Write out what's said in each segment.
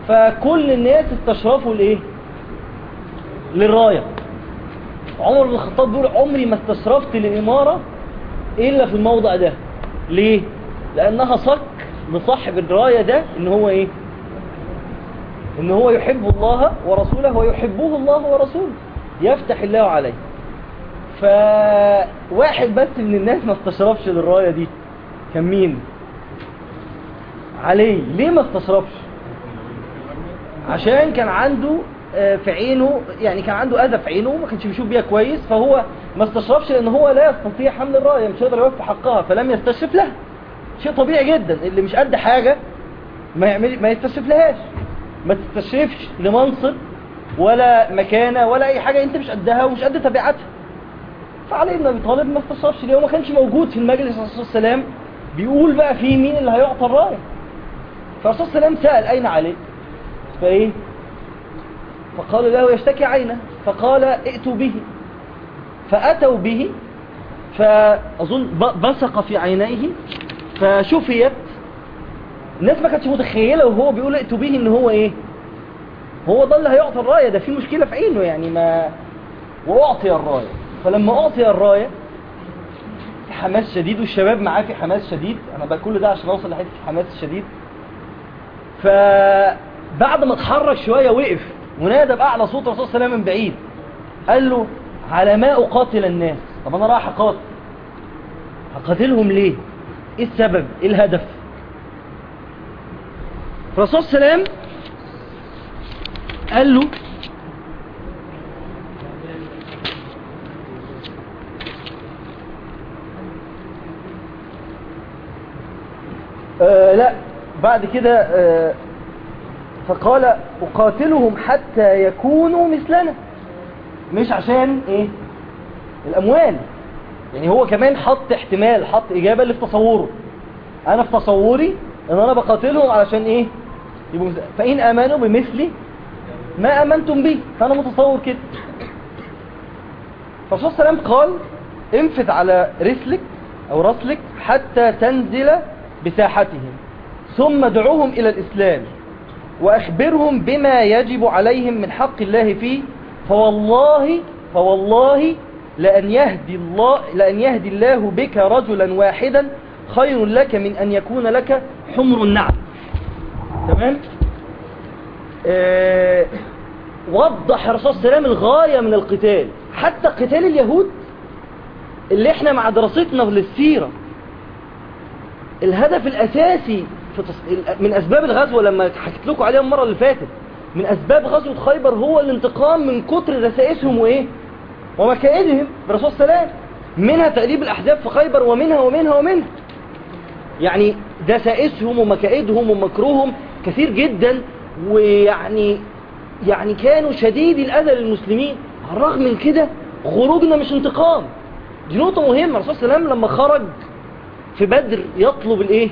فكل الناس استشرفوا لايه للراية عمر بن الخطاب بيقول عمري ما استشرفت للإمارة إلا في الموضع ده ليه لأنها صك لصاحب الراية ده إن هو إيه إن هو يحب الله ورسوله ويحبه الله ورسوله يفتح الله عليه فواحد بس من الناس ما استشرفش للراية دي كان مين علي ليه ما استشرفش عشان كان عنده آه، في عينه يعني كان عنده اذى في عينه وما كانش بيشوف بيها كويس فهو ما استشرفش لان هو لا يستطيع حمل الرايه مش قادر يوفي حقها فلم يستشرف لها شيء طبيعي جدا اللي مش قد حاجه ما يعمل ما يستشرف لهاش ما تستشرفش لمنصب ولا مكانه ولا اي حاجه انت مش قدها ومش قد تبعاتها فعلي بن ابي طالب ما استشرفش ليه وما كانش موجود في المجلس عليه الصلاه والسلام بيقول بقى في مين اللي هيعطى الرايه فالرسول صلى الله عليه وسلم سال اين علي فايه فقالوا له يشتكي عينه فقال ائتوا به فأتوا به فأظن ب- بصق في عينيه فشفيت الناس ما كانتش متخيلة وهو بيقول ائتوا به ان هو ايه هو ده اللي هيعطي الراية ده في مشكلة في عينه يعني ما وأعطي الراية فلما أعطي الراية في حماس شديد والشباب معاه في حماس شديد أنا بقى كل ده عشان أوصل لحته الحماس الشديد فبعد ما اتحرك شوية وقف ونادى بأعلى صوت الرسول صلى الله عليه وسلم من بعيد قال له على ما أقاتل الناس طب أنا رايح أقاتل هقاتلهم ليه إيه السبب إيه الهدف الرسول صلى الله عليه وسلم قال له آه لا بعد كده آه فقال أقاتلهم حتى يكونوا مثلنا مش عشان ايه الأموال يعني هو كمان حط احتمال حط إجابة اللي في تصوره أنا في تصوري إن أنا بقاتلهم علشان ايه يبقوا مثل- فإن آمنوا بمثلي ما آمنتم به فأنا متصور كده فالرسول صلى الله عليه وسلم قال انفذ على رسلك أو رسلك حتى تنزل بساحتهم ثم دعوهم إلى الإسلام وأخبرهم بما يجب عليهم من حق الله فيه فوالله فوالله لأن يهدي الله لأن يهدي الله بك رجلا واحدا خير لك من أن يكون لك حمر النعم تمام آه وضح الرسول صلى الله عليه وسلم الغاية من القتال حتى قتال اليهود اللي احنا مع دراستنا للسيرة الهدف الأساسي في تص... من أسباب الغزوة لما حكيت لكم عليها المرة اللي فاتت من أسباب غزوة خيبر هو الانتقام من كتر رسائسهم وإيه ومكائدهم بالرسول صلى الله عليه وسلم منها تقريب الأحزاب في خيبر ومنها ومنها ومنها يعني دسائسهم ومكائدهم ومكروهم كثير جدا ويعني يعني كانوا شديد الأذى للمسلمين على الرغم من كده خروجنا مش انتقام دي نقطة مهمة الرسول صلى الله عليه وسلم لما خرج في بدر يطلب الايه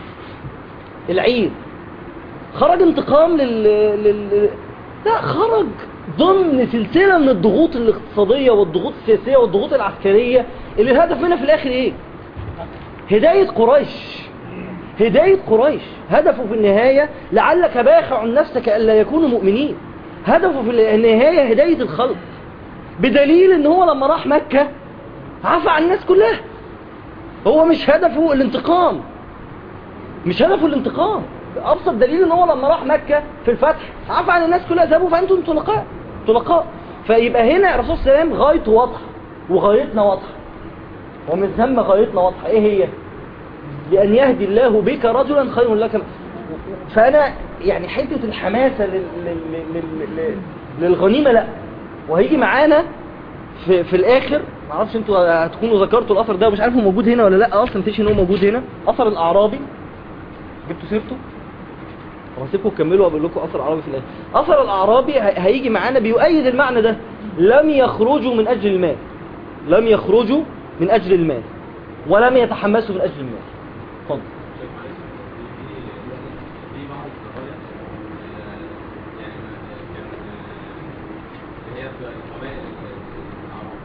العيد خرج انتقام لل... لل... لا خرج ضمن سلسلة من الضغوط الاقتصادية والضغوط السياسية والضغوط العسكرية اللي الهدف منها في الاخر ايه هداية قريش هداية قريش هدفه في النهاية لعلك باخع نفسك ألا يكونوا مؤمنين هدفه في النهاية هداية الخلق بدليل ان هو لما راح مكة عفى عن الناس كلها هو مش هدفه الانتقام مش هدفه الانتقام ابسط دليل ان هو لما راح مكة في الفتح عفى عن الناس كلها ذهبوا فانتم طلقاء طلقاء فيبقى هنا الرسول صلى الله عليه وسلم غايته واضحه وغايتنا واضحه ومن ثم غايتنا واضحه ايه هي لان يهدي الله بك رجلا خير لك فانا يعني حته الحماسه لل... لل... لل... لل... للغنيمه لا وهيجي معانا في, في الاخر معرفش انتوا هتكونوا ذكرتوا الاثر ده مش عارف هو موجود هنا ولا لا اصلا مفيش ان هو موجود هنا اثر الاعرابي جبتوا سيرته وهسيبكم تكملوا واقول لكم اثر اعرابي في الاخر اثر الاعرابي هي- هيجي معانا بيؤيد المعنى ده لم يخرجوا من اجل المال لم يخرجوا من اجل المال ولم يتحمسوا من اجل المال اتفضل شيخ معلش في في بعض القضايا يعني كان اللي هي في قبائل العرب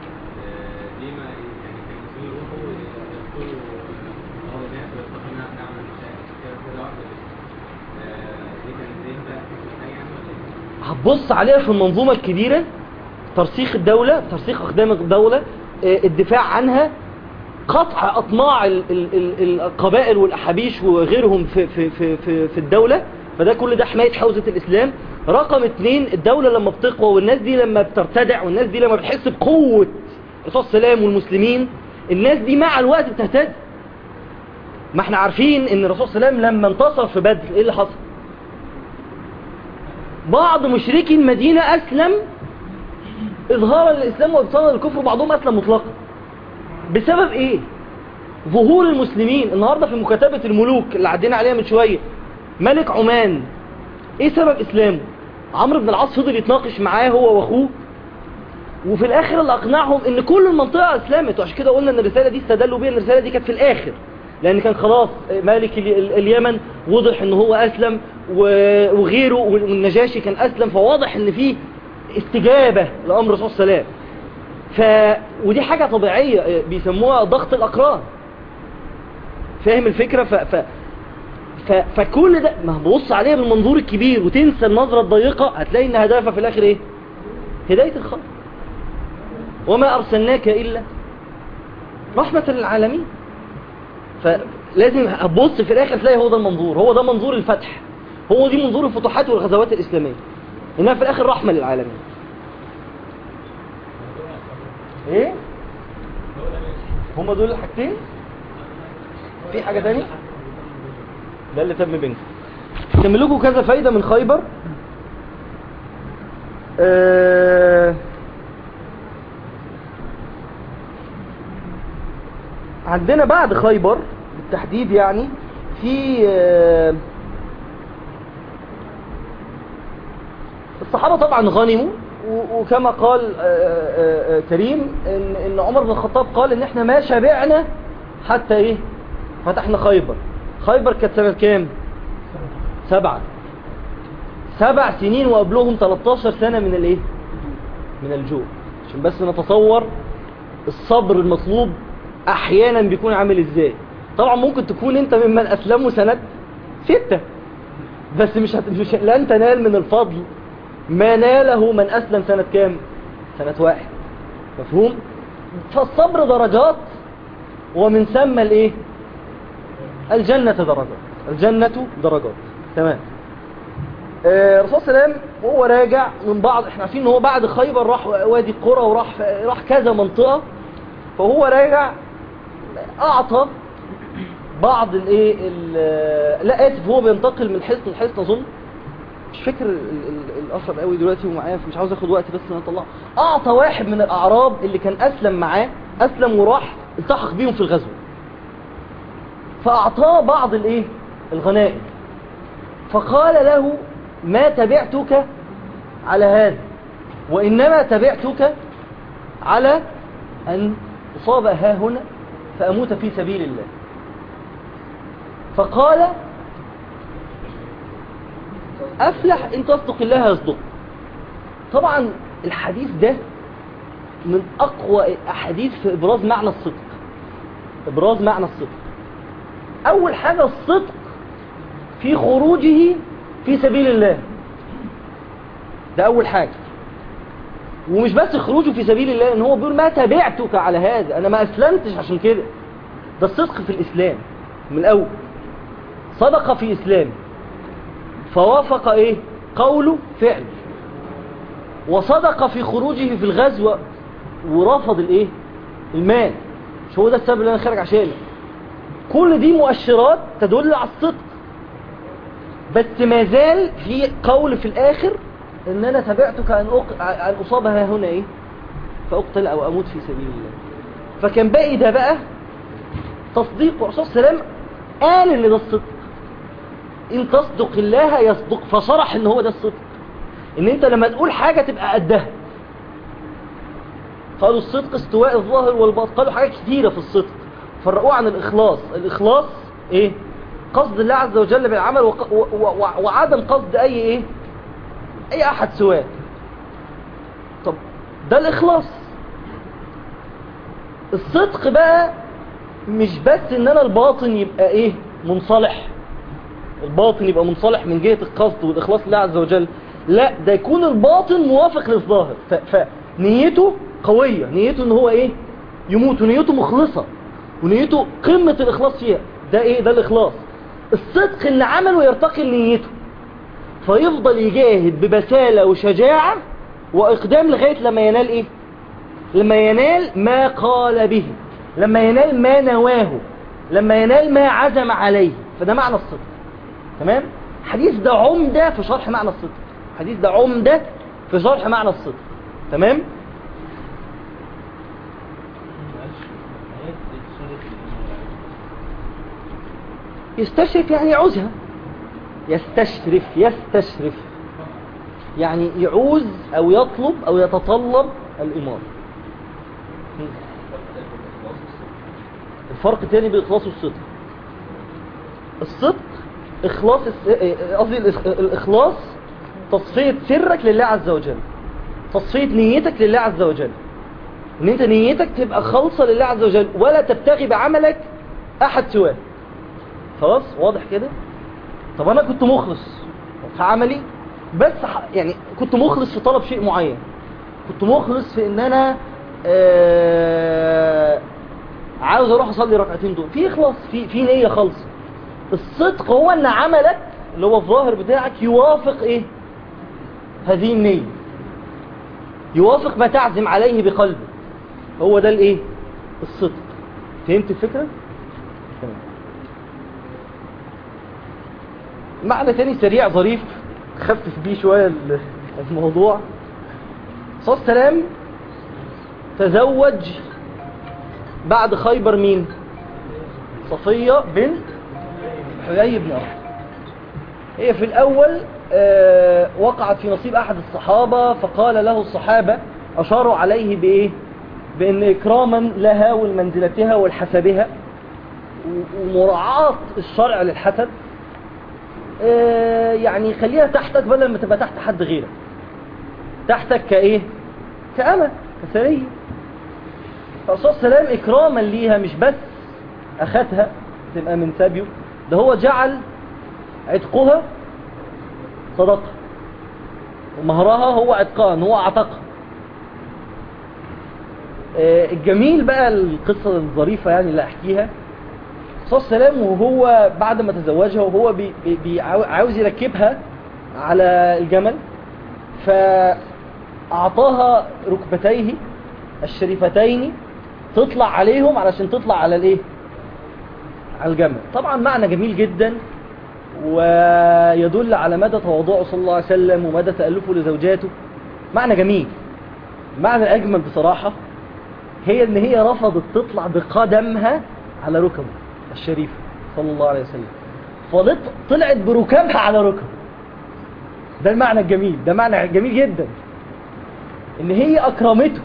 دي ما يعني كان المسلمين يروحوا يدخلوا بعض الناس ويتفقوا انها نعمل مشاكل كده كده واحده بس دي كانت زي بقى هتبص عليها في المنظومة الكبيرة ترسيخ الدولة ترسيخ أقدام الدولة آه، الدفاع عنها قطع أطماع ال- ال- ال- القبائل والأحابيش وغيرهم في, في, في, في, في الدولة فده كل ده حماية حوزة الإسلام رقم اتنين الدولة لما بتقوى والناس دي لما بترتدع والناس دي لما بتحس بقوة الرسول صلى الله عليه وسلم والمسلمين الناس دي مع الوقت بتهتد ما احنا عارفين ان الرسول صلى الله عليه وسلم لما انتصر في بدر ايه اللي حصل بعض مشركي المدينة أسلم إظهارا للإسلام وإبطالا للكفر وبعضهم أسلم مطلقا بسبب إيه؟ ظهور المسلمين النهاردة في مكاتبة الملوك اللي عدينا عليها من شوية ملك عمان إيه سبب إسلامه؟ عمرو بن العاص فضل يتناقش معاه هو وأخوه وفي الآخر اللي أقنعهم إن كل المنطقة أسلمت وعشان كده قلنا إن الرسالة دي استدلوا بيها إن الرسالة دي كانت في الآخر لأن كان خلاص مالك ال- ال- اليمن وضح إن هو أسلم و- وغيره والنجاشي كان أسلم فواضح إن في استجابة لأمر الرسول صلى الله عليه وسلم ف... ودي حاجة طبيعية بيسموها ضغط الأقران فاهم الفكرة ف... ف... ف... فكل ده ما بص عليها بالمنظور الكبير وتنسى النظرة الضيقة هتلاقي ان هدفها في الاخر ايه هداية الخلق وما ارسلناك الا رحمة للعالمين فلازم هتبص في الاخر تلاقي هو ده المنظور هو ده منظور الفتح هو دي منظور الفتوحات والغزوات الاسلامية انها في الاخر رحمة للعالمين ايه هما دول الحاجتين في حاجة تاني ده اللي تم بينكم تملكوا كذا فايدة من خيبر آه عندنا بعد خيبر بالتحديد يعني في آه الصحابة طبعا غنموا و- وكما قال آه، آه، آه، كريم ان ان عمر بن الخطاب قال ان احنا ما شبعنا حتى ايه فتحنا خيبر خيبر كانت سنة كام سبعة سبع سنين وقبلهم 13 سنة من الايه من الجوع عشان بس نتصور الصبر المطلوب احيانا بيكون عامل ازاي طبعا ممكن تكون انت ممن اسلموا سنة ستة بس مش, هت... مش لن تنال من الفضل ما ناله من أسلم سنة كام سنة واحد مفهوم فالصبر درجات ومن ثم الايه الجنة درجات الجنة درجات تمام آه، الرسول صلى الله عليه وسلم وهو راجع من بعض احنا عارفين ان هو بعد خيبر راح وادي القرى وراح راح كذا منطقة فهو راجع اعطى بعض الايه ال- لا اسف هو بينتقل من حصن لحصن اظن مش فاكر ال- ال- الاثر قوي دلوقتي ومعايا مش عاوز اخد وقت بس ان اطلعه اعطى واحد من الاعراب اللي كان اسلم معاه اسلم وراح التحق بيهم في الغزو فاعطاه بعض الايه الغنائم فقال له ما تبعتك على هذا وانما تبعتك على ان اصاب ها هنا فاموت في سبيل الله فقال أفلح إن تصدق الله يصدق طبعا الحديث ده من أقوى الأحاديث في إبراز معنى الصدق إبراز معنى الصدق أول حاجة الصدق في خروجه في سبيل الله ده أول حاجة ومش بس خروجه في سبيل الله ان هو بيقول ما تبعتك على هذا انا ما اسلمتش عشان كده ده الصدق في الاسلام من الاول صدق في اسلام فوافق ايه قوله فعل وصدق في خروجه في الغزوة ورفض الايه المال مش هو ده السبب اللي انا خارج عشانه كل دي مؤشرات تدل على الصدق بس ما زال في قول في الاخر ان انا تبعتك ان, أق... أن اصاب ها هنا ايه فاقتل او اموت في سبيل الله فكان باقي ده بقى تصديق الرسول صلى الله عليه وسلم قال ان ده الصدق ان تصدق الله يصدق فصرح ان هو ده الصدق ان انت لما تقول حاجة تبقى قدها قالوا الصدق استواء الظاهر والباطن قالوا حاجات كثيرة في الصدق فرقوه عن الاخلاص الاخلاص ايه قصد الله عز وجل بالعمل وق... و... و... وعدم قصد اي ايه اي احد سواه طب ده الاخلاص الصدق بقى مش بس ان انا الباطن يبقى ايه منصلح الباطن يبقى منصلح من جهة القصد والإخلاص لله عز وجل لا ده يكون الباطن موافق للظاهر ف- فنيته قوية نيته ان هو ايه يموت ونيته مخلصة ونيته قمة الاخلاص فيها ده ايه ده الاخلاص الصدق ان عمله يرتقي لنيته فيفضل يجاهد ببسالة وشجاعة واقدام لغاية لما ينال ايه لما ينال ما قال به لما ينال ما نواه لما ينال ما عزم عليه فده معنى الصدق تمام الحديث ده عمدة في شرح معنى الصدق الحديث ده عمدة في شرح معنى الصدق تمام يستشرف يعني يعوزها يستشرف يستشرف يعني يعوز او يطلب او يتطلب الامارة الفرق الثاني بالاخلاص والصدق الصدق اخلاص الس- اه- قصدي الإخ- الاخلاص تصفية سرك لله عز وجل تصفية نيتك لله عز وجل ان انت نيتك تبقى خالصة لله عز وجل ولا تبتغي بعملك احد سواه خلاص واضح كده طب انا كنت مخلص في عملي بس ح- يعني كنت مخلص في طلب شيء معين كنت مخلص في ان انا آه عاوز اروح اصلي ركعتين دول في اخلاص في في نيه خالصه الصدق هو ان عملك اللي هو الظاهر بتاعك يوافق ايه هذه النيه يوافق ما تعزم عليه بقلبك هو ده الايه الصدق فهمت الفكره تمام معنى تاني سريع ظريف خفف بيه شويه ال- الموضوع صلى الله عليه وسلم تزوج بعد خيبر مين صفية بنت حيي بن أخطب هي في الأول آه، وقعت في نصيب أحد الصحابة فقال له الصحابة أشاروا عليه بإيه بأن إكراما لها ولمنزلتها ولحسبها و- ومراعاة الشرع للحسب آه، يعني خليها تحتك بدل ما تبقى تحت حد غيرك تحتك كايه كأمة كسرية فالرسول صلى الله عليه وسلم إكراما ليها مش بس أخذها تبقى من سبيه ده هو جعل عتقها صدقة ومهرها هو عتقان هو عتقها آه، الجميل بقى القصة الظريفة يعني اللي أحكيها الرسول صلى الله عليه وسلم وهو بعد ما تزوجها وهو بي بي بي عاوز يركبها على الجمل فأعطاها ركبتيه الشريفتين تطلع عليهم علشان تطلع على الايه على الجمل طبعا معنى جميل جدا ويدل على مدى تواضعه صلى الله عليه وسلم ومدى تألفه لزوجاته معنى جميل معنى أجمل بصراحة هي ان هي رفضت تطلع بقدمها على ركبه الشريفة صلى الله عليه وسلم فطلعت بركبها على ركبه ده المعنى الجميل ده معنى جميل جدا ان هي اكرمته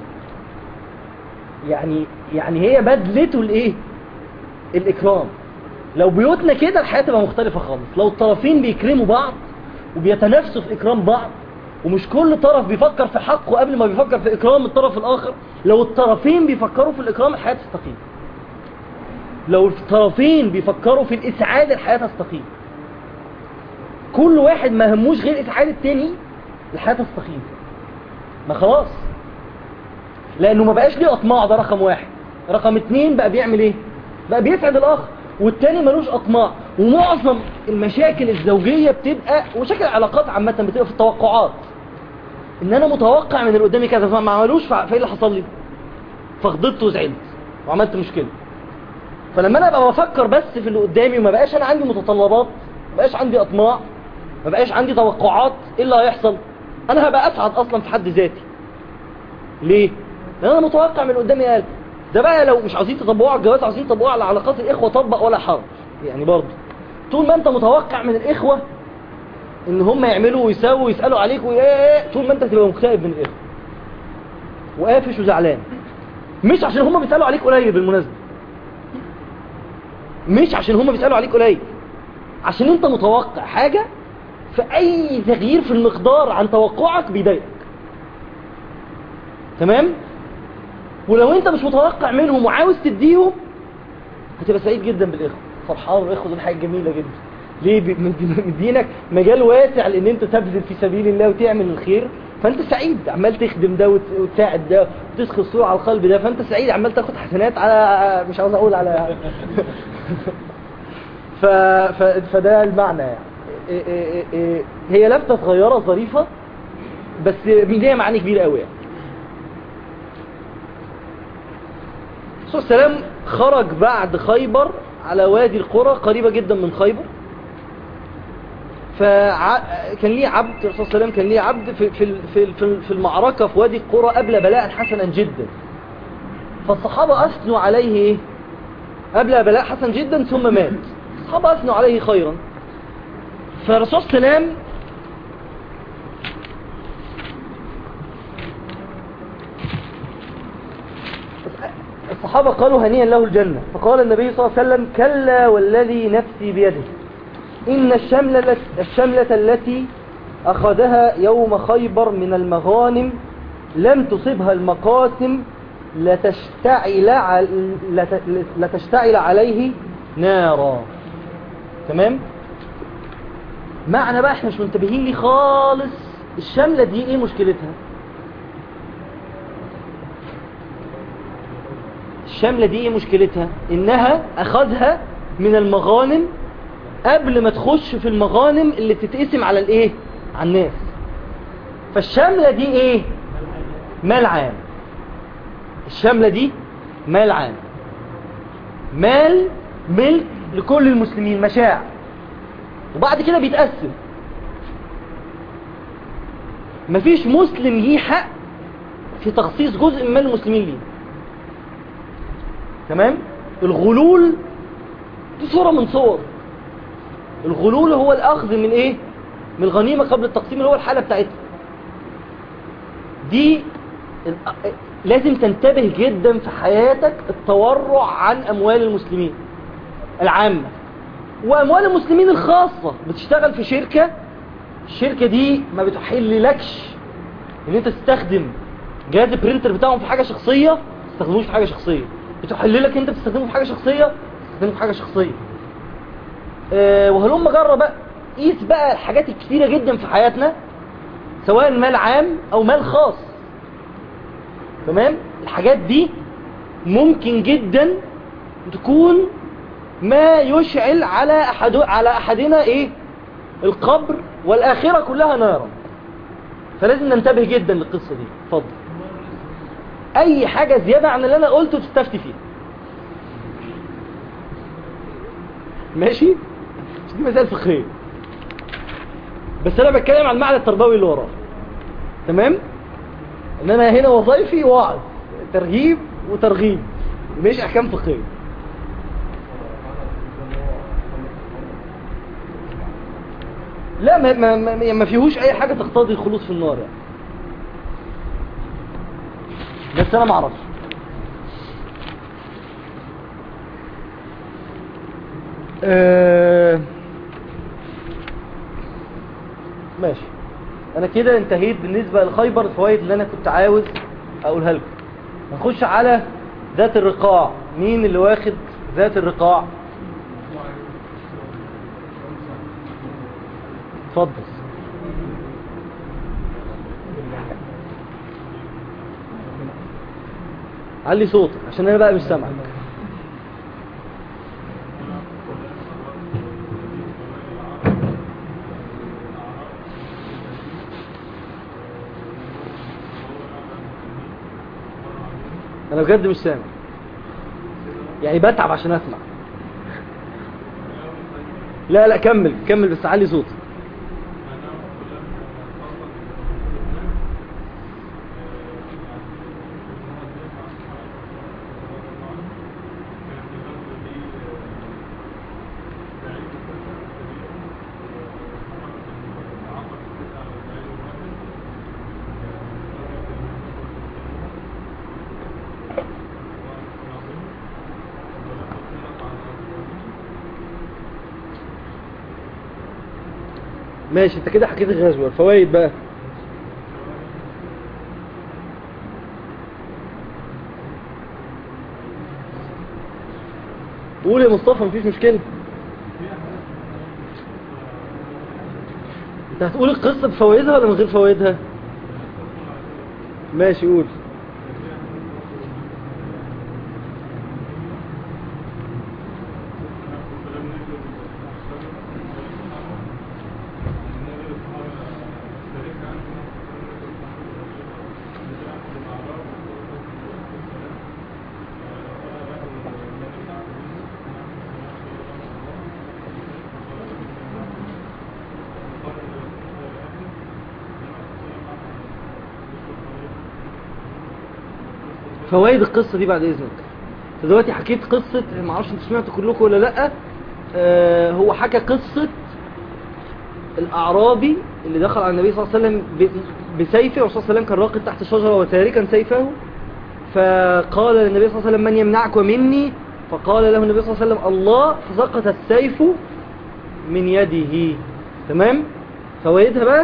يعني يعني هي بدلته الايه الاكرام لو بيوتنا كده الحياه تبقى مختلفه خالص لو الطرفين بيكرموا بعض وبيتنافسوا في اكرام بعض ومش كل طرف بيفكر في حقه قبل ما بيفكر في اكرام الطرف الاخر لو الطرفين بيفكروا في الاكرام الحياه تستقيم لو الطرفين بيفكروا في الاسعاد الحياه تستقيم كل واحد ما هموش غير اسعاد التاني الحياه تستقيم ما خلاص لانه ما بقاش ليه اطماع ده رقم واحد رقم اتنين بقى بيعمل ايه بقى بيسعد الاخر والتاني ملوش اطماع ومعظم المشاكل الزوجية بتبقى ومشاكل العلاقات عامة بتبقى في التوقعات ان انا متوقع من اللي قدامي كذا فما عملوش فايه اللي حصل لي فغضبت وزعلت وعملت مشكلة فلما انا ابقى بفكر بس في اللي قدامي وما بقاش انا عندي متطلبات ما بقاش عندي اطماع ما بقاش عندي توقعات ايه اللي هيحصل انا هبقى اسعد اصلا في حد ذاتي ليه لان انا متوقع من اللي قدامي قال ده بقى لو مش عاوزين تطبقوها على الجواز عاوزين تطبقوها على علاقات الاخوه طبق ولا حرج يعني برضه طول ما انت متوقع من الاخوه ان هم يعملوا ويساووا ويسالوا عليك وايه طول ما انت تبقى مكتئب من الاخوه وقافش وزعلان مش عشان هم بيسالوا عليك قليل بالمناسبه مش عشان هم بيسالوا عليك قليل عشان انت متوقع حاجه فاي تغيير في المقدار عن توقعك بيضايقك تمام ولو انت مش متوقع منهم وعاوز تديهم هتبقى سعيد جدا بالاخوه فرحان والاخوه دول حاجه جميله جدا ليه بي- مد- مدينك مجال واسع لان انت تبذل في سبيل الله وتعمل الخير فانت سعيد عمال تخدم ده وت- وتساعد ده وتسخي الصورة على القلب ده فانت سعيد عمال تاخد حسنات على مش عاوز اقول على ف... ف... فده المعنى يعني إيه إيه إيه هي لفتة صغيرة ظريفة بس ليها معاني كبيرة قوي يعني الرسول صلى الله عليه وسلم خرج بعد خيبر على وادي القرى قريبة جدا من خيبر فكان ليه عبد الرسول صلى الله عليه وسلم كان ليه عبد في في في في- في المعركة في وادي القرى قبل بلاء حسنا جدا فالصحابة أثنوا عليه إيه؟ قبل بلاء حسن جدا ثم مات الصحابة أثنوا عليه خيرا فالرسول صلى الله عليه وسلم الصحابة قالوا هنيئا له الجنة فقال النبي صلى الله عليه وسلم كلا والذي نفسي بيده إن الشملة, الشملة التي أخذها يوم خيبر من المغانم لم تصبها المقاسم لتشتعل, عل- لت- لتشتعل عليه نارا تمام معنى بقى احنا مش منتبهين ليه خالص الشملة دي ايه مشكلتها الشملة دي ايه مشكلتها انها اخذها من المغانم قبل ما تخش في المغانم اللي بتتقسم على الايه على الناس فالشملة دي ايه مال عام الشملة دي مال عام مال ملك لكل المسلمين مشاع وبعد كده بيتقسم مفيش مسلم ليه حق في تخصيص جزء من مال المسلمين ليه تمام الغلول دي صورة من صور الغلول هو الأخذ من إيه من الغنيمة قبل التقسيم اللي هو الحالة بتاعتها دي ال- لازم تنتبه جدا في حياتك التورع عن أموال المسلمين العامة وأموال المسلمين الخاصة بتشتغل في شركة الشركة دي ما بتحل لكش ان انت تستخدم جهاز البرينتر بتاعهم في حاجة شخصية ما تستخدموش في حاجة شخصية بتحل لك انت تستخدمه في حاجة شخصية تستخدمه في حاجة شخصية أه وهلوم جرب بقى قيس بقى الحاجات الكتيرة جدا في حياتنا سواء مال عام او مال خاص تمام الحاجات دي ممكن جدا تكون ما يشعل على أحد على أحدنا إيه القبر والآخرة كلها نارا فلازم ننتبه جدا للقصة دي اتفضل أي حاجة زيادة عن اللي أنا قلته تستفتي فيها ماشي مش دي مسائل فقهية بس أنا بتكلم عن المعنى التربوي اللي وراه تمام ان انا هنا وظيفي وعظ ترهيب وترغيب مش احكام فقهيه لا ما, ما, ما, ما فيهوش اي حاجه تقتضي الخلود في النار يعني بس انا ما اعرفش أه... ماشي انا كده انتهيت بالنسبة لخيبر الفوائد اللي انا كنت عاوز اقولها لكم نخش على ذات الرقاع مين اللي واخد ذات الرقاع اتفضل علي صوتك عشان انا بقى مش سامعك انا بجد مش سامع يعني بتعب عشان اسمع لا لا كمل كمل بس علي صوتك ماشي انت كده حكيت الغزوة الفوائد بقى قول يا مصطفى مفيش مشكلة انت هتقول القصة بفوائدها ولا من غير فوائدها ماشي قول فوائد القصة دي بعد إذنك أنت دلوقتي حكيت قصة ما اعرفش انتوا سمعتوا كلكم ولا لأ آه هو حكى قصة الأعرابي اللي دخل على النبي صلى الله عليه وسلم ب- بسيفه والرسول صلى الله عليه وسلم كان راقد تحت شجرة وتاركا سيفه فقال للنبي صلى الله عليه وسلم من يمنعك مني فقال له النبي صلى الله عليه وسلم الله فسقط السيف من يده تمام فوائدها بقى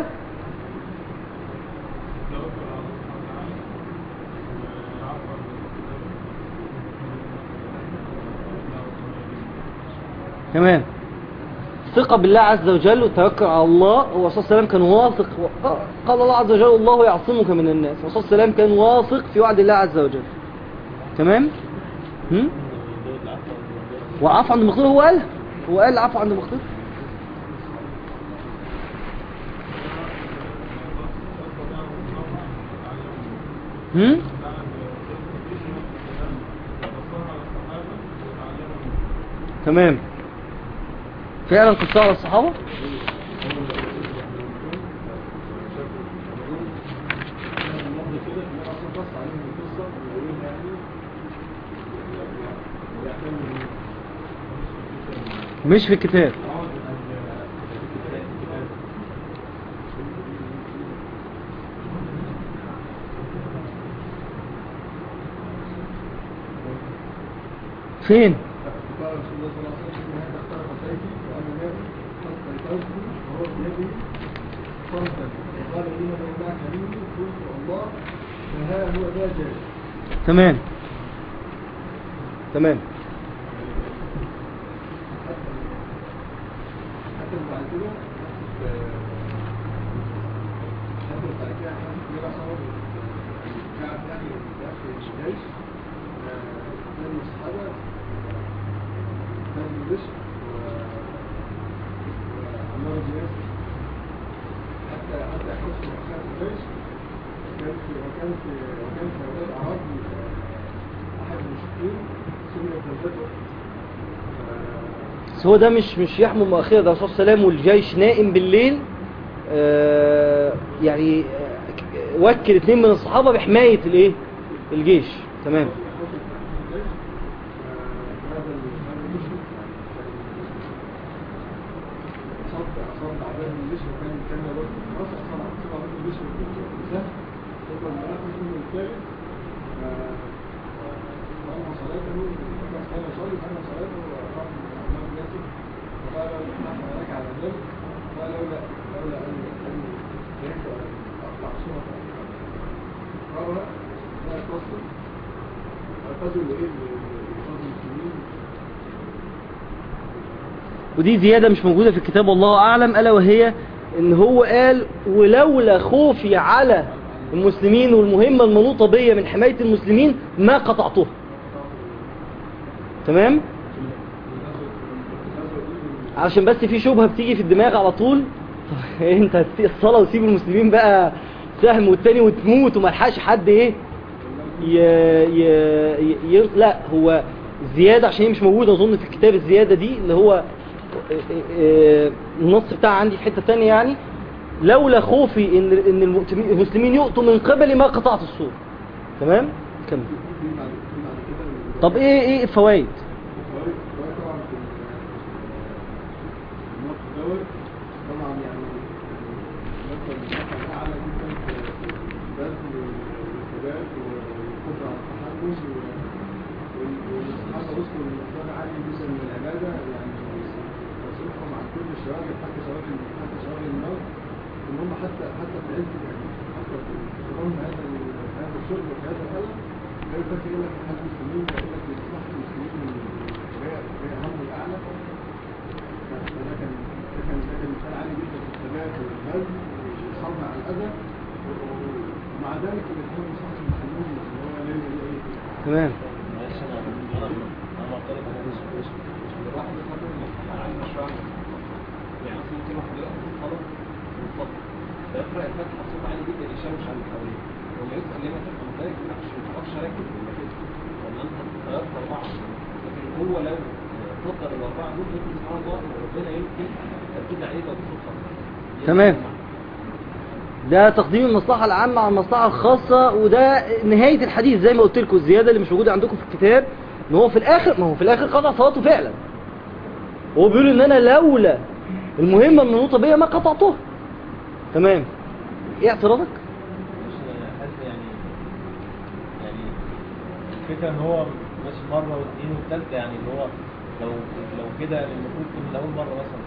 تمام الثقة بالله عز وجل والتوكل على الله هو صلى الله عليه وسلم كان واثق قال الله عز وجل الله يعصمك من الناس وصلى الله عليه وسلم كان واثق في وعد الله عز وجل تمام هم؟ وعفو عند المقدور هو قال هو قال عفو عند المقدور هم؟ تمام فعلا قصة على الصحابة مش في الكتاب فين قال رسول الله صلى الله عليه وسلم هذا اخترق سيفي وانا نائم فاستيقظت وهو بيده صمتا وقال لي من معك مني قلت الله فها هو ذا جاي تمام تمام حتى حتى بعد كده حتى بعد كده حاسس ان انا صور كعب داخل داخل الجيش من الصحابه كان بشر وعمار بن ياسر حتى حتى حس مؤخرة الجيش كان في وكان في وكان في هؤلاء الأعراب أحد المشركين سمي زوجته بس هو ده مش مش يحمل مؤخرة ده الرسول صلى الله عليه وسلم والجيش نائم بالليل آه يعني آه، وكل اتنين من الصحابة بحماية الايه الجيش تمام قال لولا لولا ان ان يحدث ان اقطع صوره قال لا تصل اعتذر لايه لإخوان المسلمين ودي زيادة مش موجودة في الكتاب والله أعلم ألا وهي إن هو قال ولولا خوفي على المسلمين والمهمة المنوطة بيا من حماية المسلمين ما قطعتها تمام عشان بس في شبهة بتيجي في الدماغ على طول طب انت هتسيب الصلاة وتسيب المسلمين بقى سهم والتاني وتموت وملحقش حد ايه ي... ي... ي... ي... لا هو زيادة عشان هي مش موجودة اظن في الكتاب الزيادة دي اللي هو آه، النص بتاع عندي في حتة تانية يعني لولا خوفي ان ان المؤتمين- المسلمين يؤتوا من قبلي ما قطعت الصور تمام كمل في بعد في بعد كده طب ايه ايه الفوائد الفوائد الفوائد طبعا في النقط دوت طبعا يعني المثل المثل الاعلى جدا في البذل والثبات والقدره على التحمل والصحابه وصلوا لمستوى عالي جدا من العباده يعني تصرفهم عن كل الشواغل حتى شواغل حتى شواغل الموت ان هم حتى حتى في عز يعني حتى في رغم هذا ال- هذا الشغل وفي هذا الالم لا يفكر يقول لك حد المسلمين يقول لك لمصلحه المسلمين هي هي همه الاعلى فده كان ده كان ده كان مثال عالي جدا في الثبات والبذل والصبر على الاذى ومع ذلك الاثنين مصحف المسلمين اللي هو لا يوجد اي تمام معلش انا انا انا معترض على مش مش مش الواحد يقدم المصلحة العامة شوية يعني أصلا ممكن واحد يقف في الطلب والفضل فيقرأ الفاتحة بصوت عالي جدا يشوش على اللي حواليه ولما يسأل ليه ما تفهم ذلك يقول لك عشان ما تعرفش راكب ولا كده ولا أنت غيرت أربعة لكن هو لو فضل الأربعة دول ممكن سبحان الله ربنا يمكن تركيز عليه لو بصوت خاص تمام. ده تقديم المصلحة العامة على المصلحة الخاصة وده نهاية الحديث زي ما قلت لكم الزيادة اللي مش موجودة عندكم في الكتاب ان هو في الاخر ما هو في الاخر قطع صلاته فعلا هو بيقول ان انا لولا المهمة المنوطة بيا ما قطعتها تمام ايه اعتراضك؟ مش حاسس يعني يعني الفكرة ان هو مش مرة واثنين والثالثة يعني ان هو لو لو كده المفروض كان من اول مرة مثلا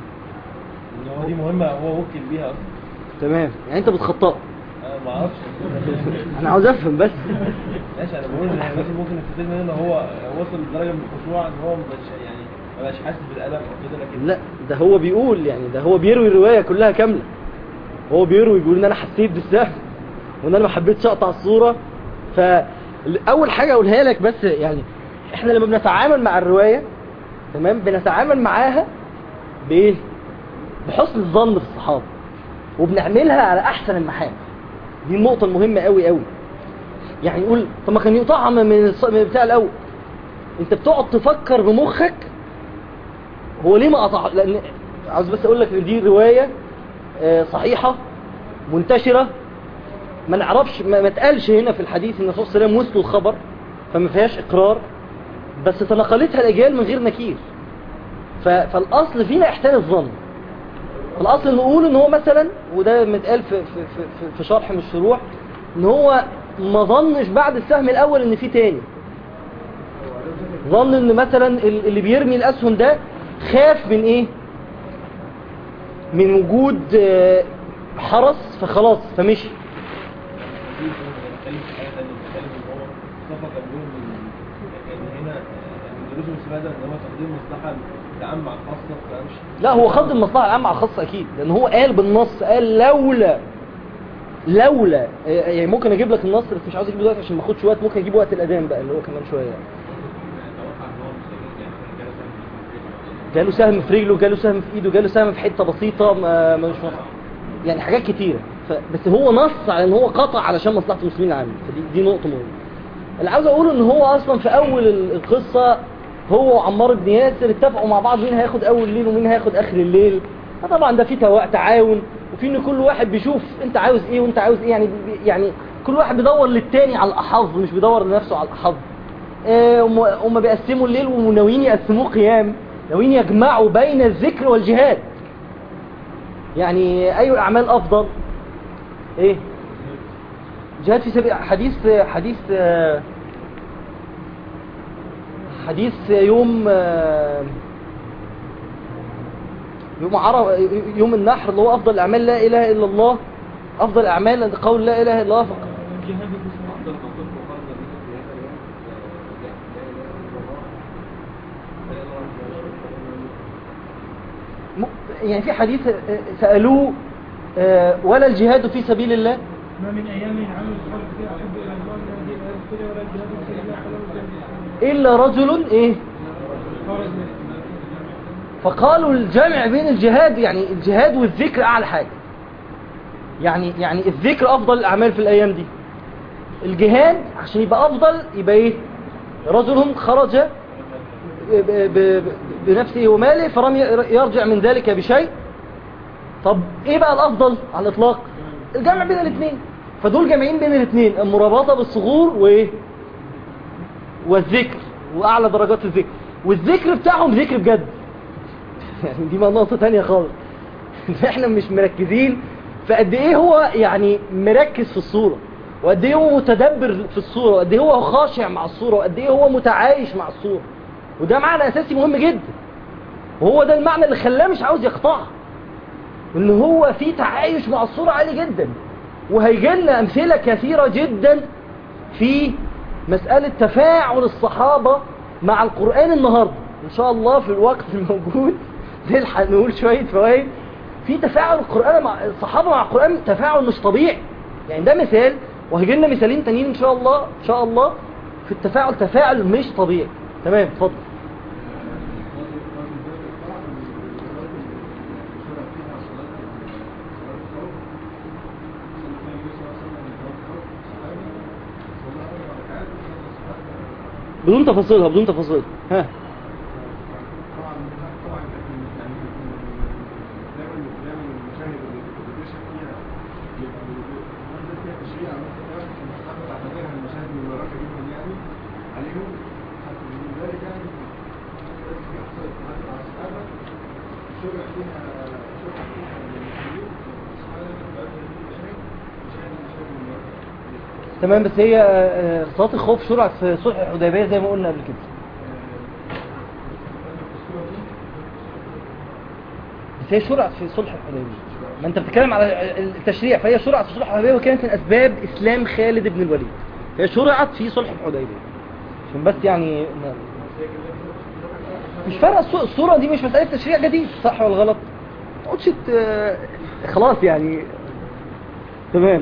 ان هو دي مهمة هو وكل بيها اصلا تمام يعني انت بتخطئ انا ما اعرفش انا عاوز افهم بس ماشي انا بقول ان مثلا ممكن نستفيد منه ان هو وصل لدرجة من الخشوع ان هو مش يعني ما بقاش حاسس بالالم او كده لكن لا ده هو بيقول يعني ده هو بيروي الرواية كلها كاملة هو بيروي بيقول ان انا حسيت بالسهم وان انا ما حبيتش اقطع الصورة فاول حاجة اقولها لك بس يعني احنا لما بنتعامل مع الرواية تمام بنتعامل معاها بايه بحسن الظن في الصحابة وبنعملها على احسن المحال دي النقطة المهمة قوي قوي يعني يقول طب ما كان يقطعها من من الص- من بتاع الاول انت بتقعد تفكر بمخك هو ليه ما قطع لان عاوز بس اقول لك ان دي روايه آه، صحيحه منتشره ما نعرفش ما, ما اتقالش هنا في الحديث ان الرسول صلى الله عليه وسلم وصلوا الخبر فما فيهاش اقرار بس تناقلتها الاجيال من غير نكير ف- فالاصل فينا احسان الظن الاصل نقول ان هو مثلا وده متقال في, في, في, في- في شرح من الشروح ان هو ما ظنش بعد السهم الاول ان في تاني ظن ان مثلا ال- اللي بيرمي الاسهم ده خاف من ايه من وجود آه، حرس فخلاص فمشي دي بنتكلم في حاجة تانية بنتكلم ان هو مصطفى كان بيقول ان ان هنا من دروس الاستفادة ان هو تقديم مصلحة العامة على الخاصة فمش لا هو خد المصلحه العامه على الخاصه اكيد لان هو قال بالنص قال لولا لولا آه، يعني ممكن اجيب لك النص بس مش عاوز اجيب دلوقتي عشان ما اخدش وقت ممكن اجيب وقت الاذان بقى اللي هو كمان شويه يعني. أتوقع إن هو مستفيد يعني جاله سهم في جاله سهم في الفكرة. رجله جاله سهم في ايده جاله سهم في حته بسيطه ما ما مش مصلحة. يعني حاجات كتيره ف... بس هو نص على ان هو قطع علشان مصلحه المسلمين العامه فدي دي نقطه مهمه اللي عاوز اقوله ان هو اصلا في اول ال- القصه هو وعمار بن ياسر اتفقوا مع بعض مين هياخد اول الليل ومين هياخد اخر الليل فطبعا ده في توا- تعاون وفي ان كل واحد بيشوف انت عاوز ايه وانت عاوز ايه يعني بي- يعني كل واحد بيدور للتاني على الاحظ مش بيدور لنفسه على الاحظ آه، هم هم بيقسموا الليل وناويين يقسموه قيام ناويين يجمعوا بين الذكر والجهاد يعني اي الاعمال افضل ايه جهاد في سبيل حديث حديث آه، حديث يوم آه، يوم عرف يوم النحر اللي هو افضل الاعمال لا اله الا الله افضل الاعمال قول لا اله الا الله فق- أفضل ما كنت مقارنة بيها في هذا اليوم آه، لا لا إله إلا الله لا إله إلا الله م- يعني في حديث آه، سألوه آه، ولا الجهاد في سبيل الله ما من أيام عمل الصالح فيها أحب إلى الله من هذه الآية الكريمة ولا الجهاد في سبيل الله فله الجنة إلا رجل إيه خرج من فقالوا الجمع بين الجهاد يعني الجهاد والذكر أعلى حاجة يعني يعني الذكر أفضل الأعمال في الأيام دي الجهاد عشان يبقى أفضل يبقى إيه رجل خرج ب- ب- بنفسه وماله فلم يرجع من ذلك بشيء طب ايه بقى الافضل على الاطلاق الجمع بين الاثنين فدول جامعين بين الاثنين المرابطه بالصغور وايه والذكر واعلى درجات الذكر والذكر بتاعهم ذكر بجد يعني دي بقى نقطه تانية خالص احنا مش مركزين فقد ايه هو يعني مركز في الصوره وقد ايه هو متدبر في الصوره وقد ايه هو خاشع مع الصوره وقد ايه هو متعايش مع الصوره وده معنى اساسي مهم جدا وهو ده المعنى اللي خلاه مش عاوز يقطعها ان هو في تعايش مع الصورة عالي جدا وهيجي لنا امثلة كثيرة جدا في مسألة تفاعل الصحابة مع القرآن النهاردة ان شاء الله في الوقت الموجود نلحق نقول شوية فوائد في تفاعل القرآن مع الصحابة مع القرآن تفاعل مش طبيعي يعني ده مثال وهيجي لنا مثالين تانيين ان شاء الله ان شاء الله في التفاعل تفاعل مش طبيعي تمام اتفضل بدون تفاصيلها بدون تفاصيل ها طبعا طبعا يعني دايما دايما المشاهد اللي بتشهد فيها بيبقى منزل فيها تشريع مثلا الصحابه تعتبرها المشاهد مباركه جدا يعني عليهم حتى من ذلك يعني في حصلت حتى على الصحابه شرع فيها شرع فيها للمسلمين الصحابه بعد هذه المشاهد مشاهد المشاهد المباركه تمام بس هي آه، آه، صلاة الخوف شرعت في صلح الحديبية زي ما قلنا قبل كده بس هي شرعت في صلح الحديبية ما انت بتتكلم على التشريع فهي شرعت في صلح الحديبية وكانت من اسباب اسلام خالد بن الوليد هي شرعت في صلح الحديبية عشان بس يعني ما- مش فارقه الصو- الصورة دي مش مسألة تشريع جديد صح ولا غلط ما تقعدش ت- خلاص يعني تمام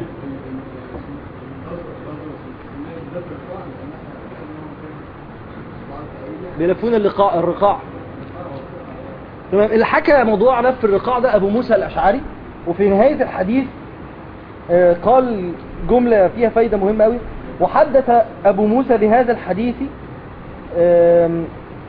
بيلفون اللقاء الرقاع تمام اللي حكى موضوع لف الرقاع ده ابو موسى الاشعري وفي نهاية الحديث آه، قال جملة فيها فايدة مهمة قوي وحدث ابو موسى بهذا الحديث آم،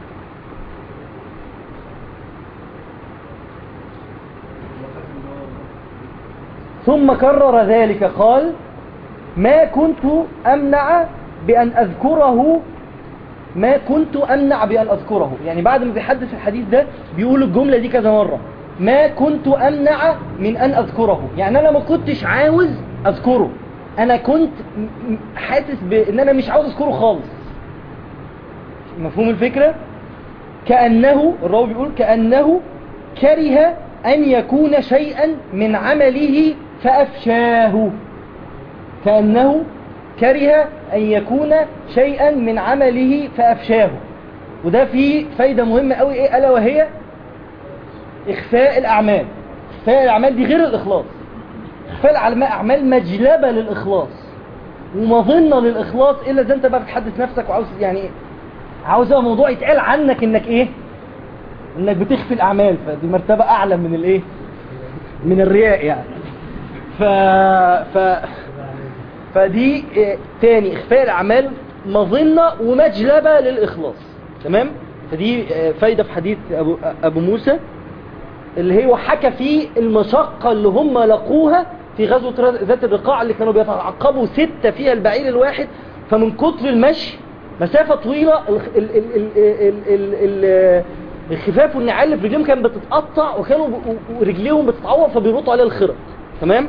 ثم كرر ذلك قال ما كنت أمنع بأن أذكره ما كنت أمنع بأن أذكره يعني بعد ما بيحدث الحديث ده بيقول الجملة دي كذا مرة ما كنت أمنع من أن أذكره يعني أنا ما كنتش عاوز أذكره أنا كنت م- م- حاسس بأن أنا مش عاوز أذكره خالص مفهوم الفكرة كأنه الراوي بيقول كأنه كره أن يكون شيئا من عمله فأفشاه كأنه كره أن يكون شيئا من عمله فأفشاه وده فيه فايدة مهمة قوي إيه ألا وهي إخفاء الأعمال إخفاء الأعمال دي غير الإخلاص إخفاء الأعمال أعمال مجلبة للإخلاص ومظنة للإخلاص إلا إذا أنت بقى بتحدث نفسك وعاوز يعني عاوز بقى موضوع يتقال عنك إنك إيه إنك بتخفي الأعمال فدي مرتبة أعلى من الإيه من الرياء يعني ف... ف... فدي آه، تاني إخفاء الأعمال مظنة ومجلبة للإخلاص تمام فدي آه، فايدة في حديث أبو, أبو موسى اللي هو حكى فيه المشقة اللي هم لقوها في غزوة ر- ذات الرقاع اللي كانوا بيتعقبوا ستة فيها البعير الواحد فمن كتر المشي مسافة طويلة ال- ال- ال- ال- ال- ال- ال- الخفاف والنعال اللي في رجليهم كانت بتتقطع وكانوا ب- ورجليهم بتتعور فبيربطوا عليها الخرق تمام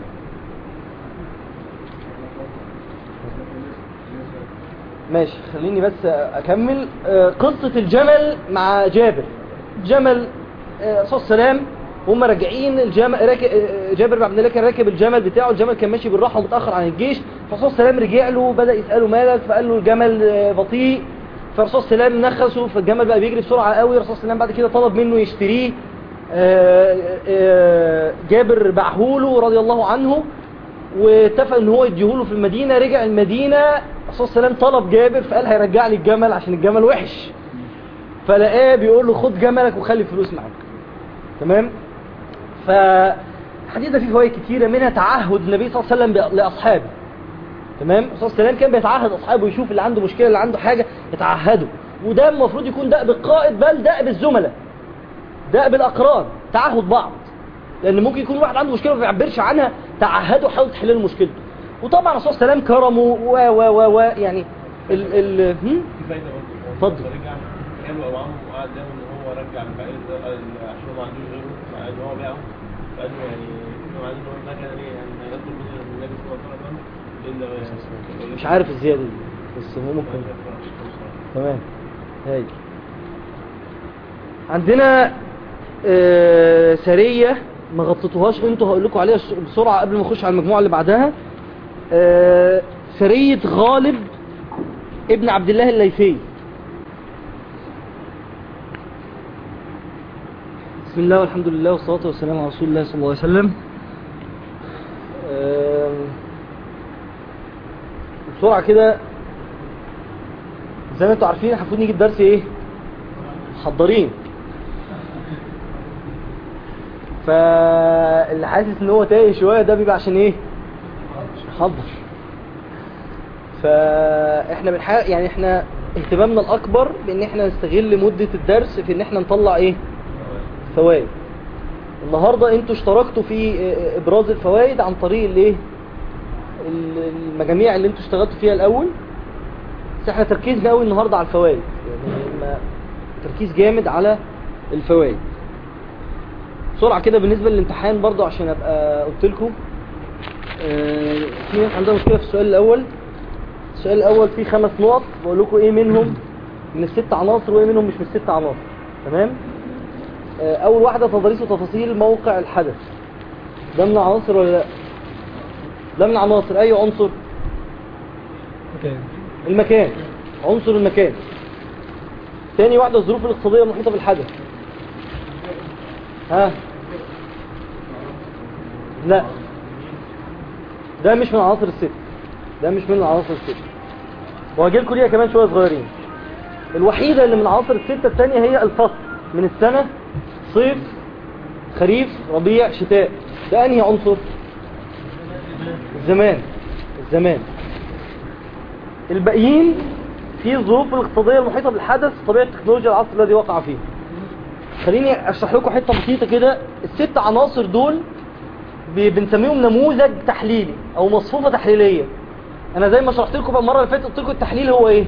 ماشي خليني بس اكمل آه، قصة الجمل مع جابر جمل آه، صلى الله عليه وسلم هم راجعين الجمل راكب آه، جابر بن عبد الله كان راكب الجمل بتاعه الجمل كان ماشي بالراحه ومتاخر عن الجيش فالرسول صلى الله عليه وسلم رجع له بدا يساله مالك فقال له الجمل آه، بطيء فالرسول صلى الله عليه وسلم نخسه فالجمل بقى بيجري بسرعه قوي الرسول صلى الله عليه وسلم بعد كده طلب منه يشتريه آه، آه، جابر باعهوله رضي الله عنه واتفق ان هو يديهوله في المدينة رجع المدينة الرسول صلى الله عليه وسلم طلب جابر فقال هيرجع لي الجمل عشان الجمل وحش فلقاه بيقول له خد جملك وخلي الفلوس معاك تمام فالحديث ده فيه فوائد كتيرة منها تعهد النبي صلى الله عليه وسلم بأ- لأصحابه تمام الرسول صلى الله عليه وسلم كان بيتعهد أصحابه يشوف اللي عنده مشكلة اللي عنده حاجة يتعهده وده المفروض يكون دأب القائد بل دأب الزملاء دأب الأقران تعهد بعض لان ممكن يكون واحد عنده مشكله ما بيعبرش عنها تعهده حاول تحل له مشكلته وطبعا الرسول صلى الله عليه وسلم كرمه و و و و يعني ال ال هم؟ في فايدة برضه اتفضل. رجع حلو أبو عمرو وقعد دايما إن هو رجع البعير ده قال عشان هو ما عندوش غيره مع إن هو باعه فقال له يعني إنه عايز إن هو ما كان ليه يعني ما يطلب منه النبي صلى الله عليه وسلم إلا مش عارف الزياده دي بس هو ممكن تمام هاي عندنا آه، سرية ما غطيتوهاش انتوا هقول لكم عليها بسرعة قبل ما نخش على المجموعة اللي بعدها آه، سرية غالب ابن عبد الله الليثي بسم الله والحمد لله والصلاة والسلام على رسول الله صلى الله عليه وسلم آم، بسرعة كده زي ما انتوا عارفين المفروض نيجي الدرس ايه محضرين فاللي حاسس ان هو تايه شوية ده بيبقى عشان ايه مش محضر فاحنا بنحاول يعني احنا اهتمامنا الاكبر بان احنا نستغل مدة الدرس في ان احنا نطلع ايه فوائد النهاردة انتوا اشتركتوا في اه، ابراز الفوائد عن طريق الايه ال- المجاميع اللي انتوا اشتغلتوا فيها الاول بس احنا تركيزنا قوي النهاردة على الفوائد يعني ما- تركيز جامد على الفوائد بسرعة كده بالنسبة للامتحان برضو عشان ابقى قلت لكم اه، في ناس عندها مشكلة في السؤال الاول السؤال الاول فيه خمس نقط بقول لكم ايه منهم من الست عناصر وايه منهم مش من الست عناصر تمام آه، اول واحدة تضاريس وتفاصيل موقع الحدث ده من عناصر ولا لا ده من عناصر اي عنصر المكان عنصر المكان تاني واحدة الظروف الاقتصادية المحيطة بالحدث ها لا ده مش من عناصر الست ده مش من عناصر الست وهجي لكم ليها كمان شوية صغيرين الوحيدة اللي من عناصر الستة التانية هي الفصل من السنة صيف خريف ربيع شتاء ده انهي عنصر الزمان الزمان الباقيين في الظروف الاقتصادية المحيطة بالحدث طبيعة تكنولوجيا العصر الذي وقع فيه خليني اشرح لكم حتة بسيطة كده الست عناصر دول ب- بنسميهم نموذج تحليلي او مصفوفة تحليلية انا زي ما شرحت لكم بقى المرة اللي فاتت قلت لكم التحليل هو ايه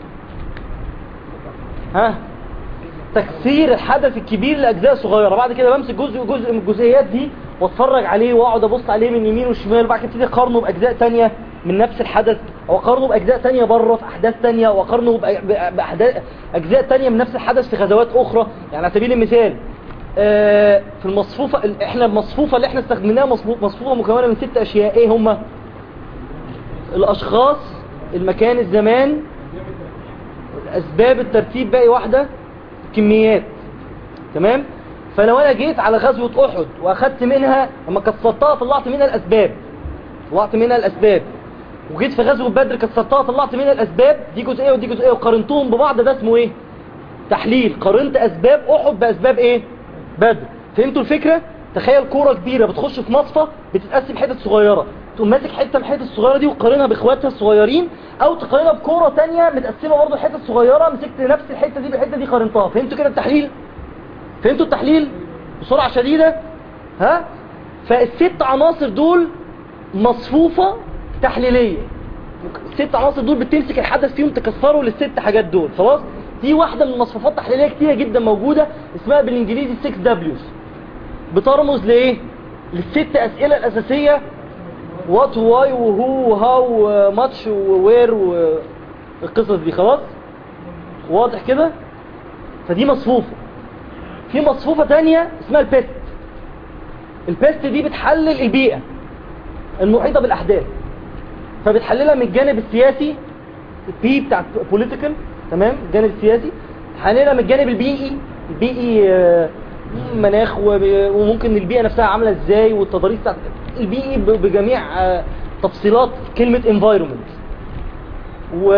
ها تكسير الحدث الكبير لاجزاء صغيره بعد كده بمسك جزء جزء من الجزئيات دي واتفرج عليه واقعد ابص عليه من يمين وشمال وبعد كده ابتدي اقارنه باجزاء تانية من نفس الحدث او اقارنه باجزاء تانية بره في احداث تانية واقارنه بأ- بأ- باحداث اجزاء تانية من نفس الحدث في غزوات اخرى يعني على سبيل المثال آه، في المصفوفه ال- احنا المصفوفه اللي احنا استخدمناها مصفوفه مصفوفة مكونه من ست اشياء ايه هما الاشخاص المكان الزمان الاسباب الترتيب باقي واحده كميات تمام فلو انا جيت على غزوة احد واخدت منها لما كسرتها طلعت منها الاسباب طلعت منها الاسباب وجيت في غزوة بدر كسرتها طلعت منها الاسباب دي جزئية ودي جزئية وقارنتهم ببعض ده اسمه ايه تحليل قارنت اسباب احد باسباب ايه بدر فهمتوا الفكرة تخيل كورة كبيرة بتخش في مصفى بتتقسم حتت صغيرة تقوم ماسك حتة من الحتت الصغيرة دي وقارنها باخواتها الصغيرين او تقارنها بكورة تانية متقسمة برضه حتت صغيرة مسكت نفس الحتة دي بالحتة دي قارنتها فهمتوا كده التحليل فهمتوا التحليل بسرعة شديدة ها فالست عناصر دول مصفوفة تحليلية الست عناصر دول بتمسك الحدث فيهم تكسره للست حاجات دول خلاص دي واحدة من مصفوفات تحليلية كتيرة جدا موجودة اسمها بالانجليزي 6 دبليوز بترمز لايه للست اسئلة الاساسية وات واي وهو وهاو ماتش ووير والقصص دي خلاص واضح كده فدي مصفوفة في مصفوفة تانية اسمها البيست البيست دي بتحلل البيئة المحيطة بالأحداث فبتحللها من الجانب السياسي البي بتاع بوليتيكال تمام الجانب السياسي تحللها من الجانب البيئي البيئي آه، مناخ وب- وممكن البيئة نفسها عاملة ازاي والتضاريس بتاعت البيئي ب- بجميع آه، تفصيلات كلمة environment و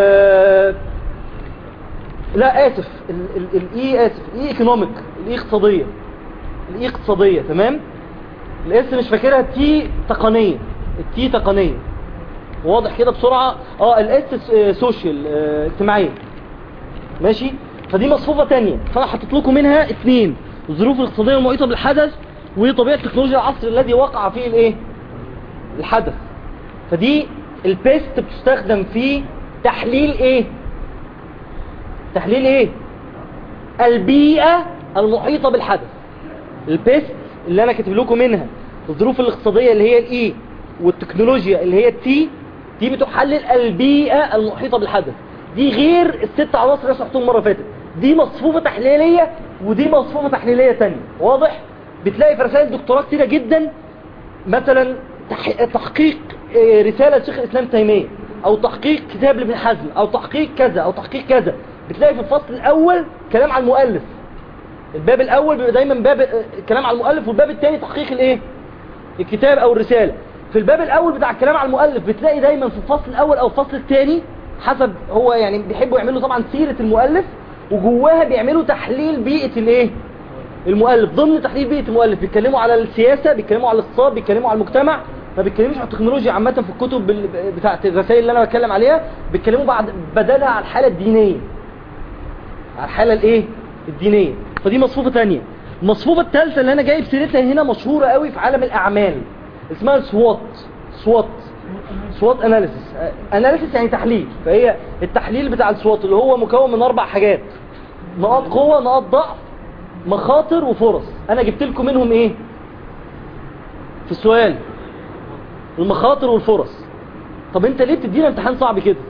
لا اسف الاي اسف الاي ايكونوميك الاي اقتصاديه الاي اقتصاديه تمام الاس مش فاكرها تي تقنيه التي تقنيه واضح كده بسرعه اه الاس سوشيال آه، اجتماعيه ماشي فدي مصفوفه تانية فانا حطيت لكم منها اثنين الظروف الاقتصاديه المحيطه بالحدث وطبيعه تكنولوجيا العصر الذي وقع فيه الايه الحدث فدي البيست بتستخدم في تحليل ايه تحليل ايه البيئة المحيطة بالحدث البيست اللي انا كاتب لكم منها الظروف الاقتصادية اللي هي الاي والتكنولوجيا اللي هي التي دي بتحلل البيئة المحيطة بالحدث دي غير الست عناصر اللي شرحتهم مرة فاتت دي مصفوفة تحليلية ودي مصفوفة تحليلية تانية واضح بتلاقي في رسائل دكتوراه كتيرة جدا مثلا تح- تحقيق آه، رسالة شيخ الإسلام تيمية أو تحقيق كتاب لابن حزم أو تحقيق كذا أو تحقيق كذا بتلاقي في الفصل الأول كلام عن المؤلف الباب الاول بيبقى دايما باب آه، الكلام على المؤلف والباب الثاني تحقيق الايه الكتاب او الرساله في الباب الاول بتاع الكلام على المؤلف بتلاقي دايما في الفصل الاول او الفصل الثاني حسب هو يعني بيحبوا يعملوا طبعا سيره المؤلف وجواها بيعملوا تحليل بيئه الايه المؤلف ضمن تحليل بيئه المؤلف بيتكلموا على السياسه بيتكلموا على الاقتصاد بيتكلموا على المجتمع ما بيتكلموش على التكنولوجيا عامه في الكتب بال- بتاعه الرسائل اللي انا بتكلم عليها بيتكلموا بعد بدلها على الحاله الدينيه على الحاله الايه الدينيه فدي مصفوفه ثانيه المصفوفه الثالثه اللي انا جايب سيرتها هنا مشهوره قوي في عالم الاعمال اسمها السوات سوات سوات اناليسيس اناليسيس يعني تحليل فهي التحليل بتاع السوات اللي هو مكون من اربع حاجات نقاط قوه نقاط ضعف مخاطر وفرص انا جبت لكم منهم ايه في السؤال المخاطر والفرص طب انت ليه بتدينا امتحان صعب كده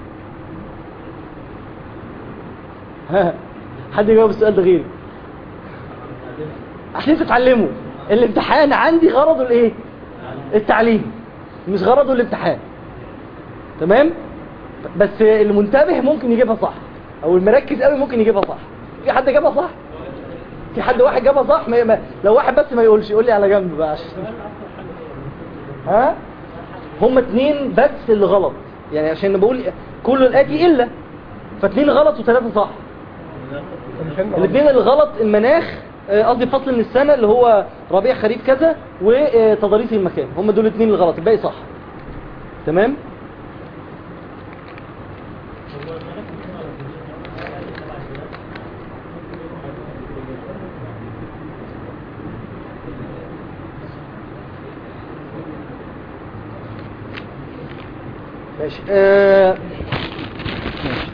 ها حد يجاوب السؤال ده غيري عشان تتعلموا الامتحان عندي غرضه الايه التعليم مش غرضه الامتحان تمام بس المنتبه ممكن يجيبها صح او المركز قوي ممكن يجيبها صح في حد جابها صح في حد واحد جابها صح ما ما لو واحد بس ما يقولش يقول لي على جنب بقى عشان ها هما اتنين بس اللي غلط يعني عشان بقول كل الاتي الا فاتنين غلط وثلاثه صح الاثنين اللي غلط المناخ آه، قصدي فصل من السنة اللي هو ربيع خريف كذا وتضاريس المكان هم دول الاثنين اللي غلط الباقي صح تمام ماشي آه، ماشي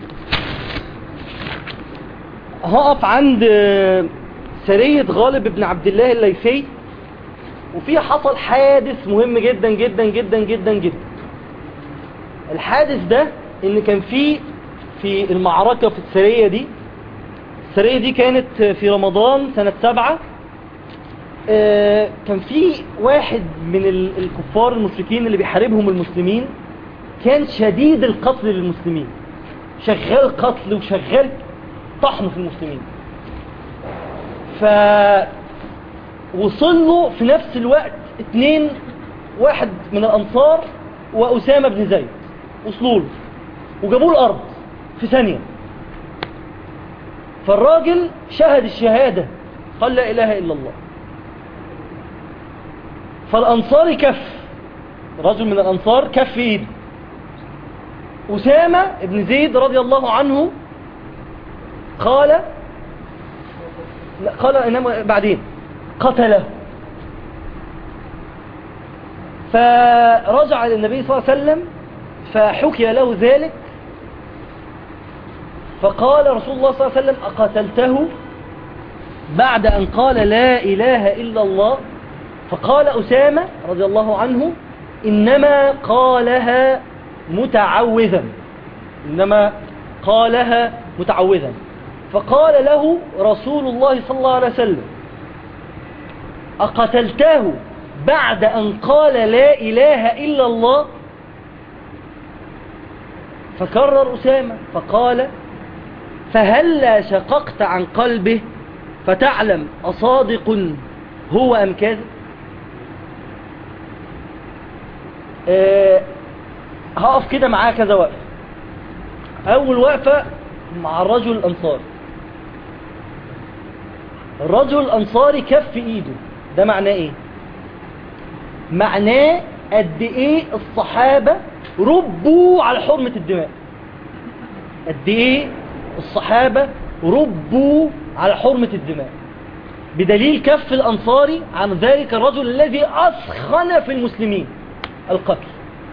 هقف عند آه، سرية غالب بن عبد الله الليثي وفيه حصل حادث مهم جدا جدا جدا جدا جدا الحادث ده ان كان فيه في المعركة في السرية دي السرية دي كانت في رمضان سنة سبعة آه، كان في واحد من ال- الكفار المشركين اللي بيحاربهم المسلمين كان شديد القتل للمسلمين شغال قتل وشغال طحن في المسلمين ف وصل له في نفس الوقت اتنين واحد من الانصار واسامه بن زيد وصلوا له وجابوه الارض في ثانيه فالراجل شهد الشهاده قال لا اله الا الله فالانصاري كف رجل من الانصار كف في ايده اسامه بن زيد رضي الله عنه قال لا قال انما بعدين قتله فرجع للنبي صلى الله عليه وسلم فحكي له ذلك فقال رسول الله صلى الله عليه وسلم أقتلته بعد أن قال لا إله إلا الله فقال أسامة رضي الله عنه إنما قالها متعوذا إنما قالها متعوذا فقال له رسول الله صلى الله عليه وسلم أقتلته بعد أن قال لا إله إلا الله فكرر أسامة فقال فهلا شققت عن قلبه فتعلم أصادق هو أم كاذب أه هقف كده معاه كذا وقفة أول وقفة مع الرجل الأنصاري الرجل الأنصاري كف إيده ده معناه إيه معناه قد إيه الصحابة ربوا على حرمة الدماء قد إيه الصحابة ربوا على حرمة الدماء بدليل كف الأنصاري عن ذلك الرجل الذي أسخن في المسلمين القتل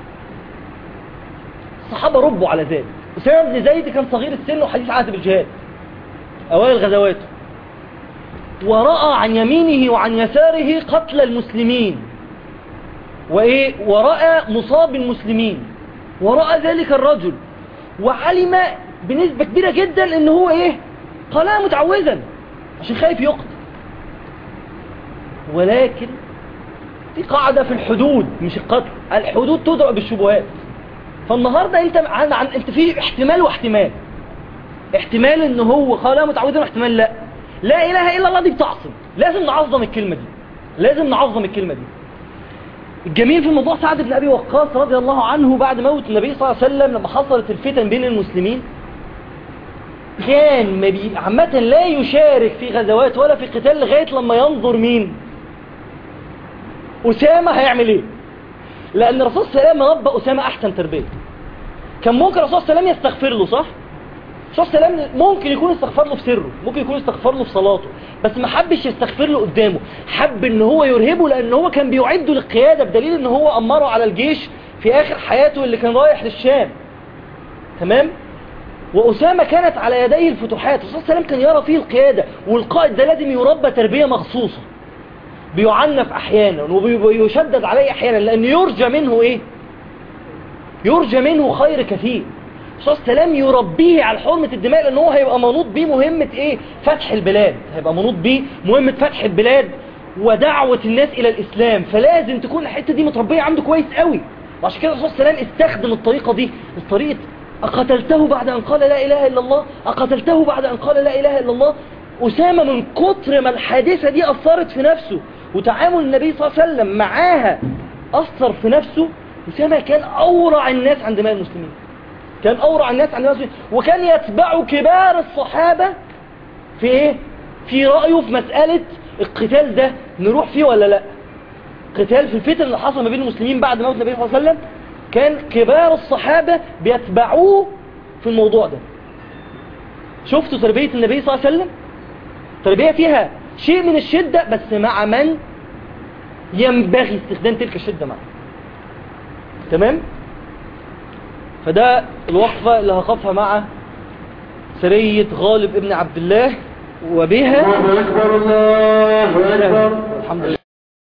الصحابة ربوا على ذلك أسامة بن زيد كان صغير السن وحديث عهد بالجهاد أوائل غزواته ورأى عن يمينه وعن يساره قتل المسلمين وإيه ورأى مصاب المسلمين ورأى ذلك الرجل وعلم بنسبة كبيرة جدا ان هو ايه قالها متعوذا عشان خايف يقتل ولكن في قاعدة في الحدود مش القتل الحدود تدرأ بالشبهات فالنهاردة انت عن عن انت في احتمال واحتمال احتمال ان هو قالها متعوذا واحتمال لا لا اله الا الله دي بتعصم لازم نعظم الكلمة دي لازم نعظم الكلمة دي الجميل في موضوع سعد بن ابي وقاص رضي الله عنه بعد موت النبي صلى الله عليه وسلم لما حصلت الفتن بين المسلمين كان ما بي- عامة لا يشارك في غزوات ولا في قتال لغاية لما ينظر مين أسامة هيعمل ايه لأن الرسول صلى الله عليه وسلم ربى أسامة أحسن تربية كان ممكن الرسول صلى الله عليه وسلم يستغفر له صح الرسول صلى الله عليه وسلم ممكن يكون استغفر له في سره ممكن يكون استغفر له في صلاته بس ما حبش يستغفر له قدامه حب ان هو يرهبه لان هو كان بيعده للقيادة بدليل ان هو امره على الجيش في اخر حياته اللي كان رايح للشام تمام وأسامة كانت على يديه الفتوحات الرسول صلى الله عليه وسلم كان يرى فيه القيادة والقائد ده لازم يربى تربية مخصوصة بيعنف أحيانا وبيشدد عليه أحيانا لأن يرجى منه إيه يرجى منه خير كثير الرسول صلى الله عليه وسلم يربيه على حرمة الدماء لأن هو هيبقى منوط بيه مهمة إيه فتح البلاد هيبقى منوط بيه مهمة فتح البلاد ودعوة الناس إلى الإسلام فلازم تكون الحتة دي متربية عنده كويس قوي وعشان كده الرسول صلى الله عليه وسلم استخدم الطريقة دي الطريقة أقتلته بعد أن قال لا إله إلا الله أقتلته بعد أن قال لا إله إلا الله أسامة من كتر ما الحادثة دي أثرت في نفسه وتعامل النبي صلى الله عليه وسلم معاها أثر في نفسه أسامة كان أورع الناس عند دماء المسلمين كان أورع الناس عند دماء المسلمين وكان يتبع كبار الصحابة في إيه؟ في رأيه في مسألة القتال ده نروح فيه ولا لا قتال في الفتن اللي حصل ما بين المسلمين بعد موت النبي صلى الله عليه وسلم كان كبار الصحابة بيتبعوه في الموضوع ده شفتوا تربية النبي صلى الله عليه وسلم تربية فيها شيء من الشدة بس مع من ينبغي استخدام تلك الشدة معه تمام فده الوقفة اللي هقفها مع سرية غالب ابن عبد الله وبها الله أكبر الله أكبر الحمد لله